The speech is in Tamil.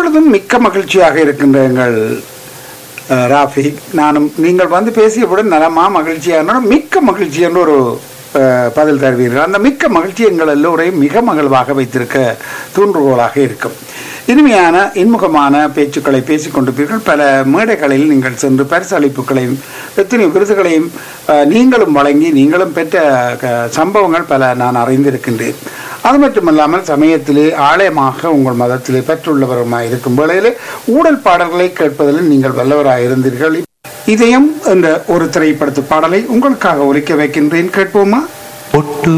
எப்பொழுதும் மிக்க மகிழ்ச்சியாக இருக்கின்ற எங்கள் அஹ், ராஃபி நானும் நீங்கள் வந்து பேசியவுடன் நலமா மகிழ்ச்சியான மிக்க மகிழ்ச்சி என்று ஒரு அஹ், பதில் தருவீர்கள் அந்த மிக்க மகிழ்ச்சி எங்கள் எல்லோரையும் மிக மகிழ்வாக வைத்திருக்க தூண்டுகோலாக இருக்கும் இனிமையான இன்முகமான பேச்சுக்களை பேசிக் கொண்டிருப்பீர்கள் பல மேடைகளில் நீங்கள் சென்று பரிசளிப்புகளையும் எத்தனை விருதுகளையும் அஹ், நீங்களும் வழங்கி நீங்களும் பெற்ற க- சம்பவங்கள் பல நான் அறிந்திருக்கின்றேன் அது மட்டுமல்லாமல் சமயத்திலே ஆலயமாக உங்கள் மதத்திலே பெற்றுள்ளவருமாய் இருக்கும் வேளையிலே ஊழல் பாடல்களை கேட்பதில் நீங்கள் வல்லவராக இருந்தீர்கள் இதயம் என்ற ஒரு திரைப்படத்து பாடலை உங்களுக்காக ஒலிக்க வைக்கின்றேன் கேட்போமா பொட்டு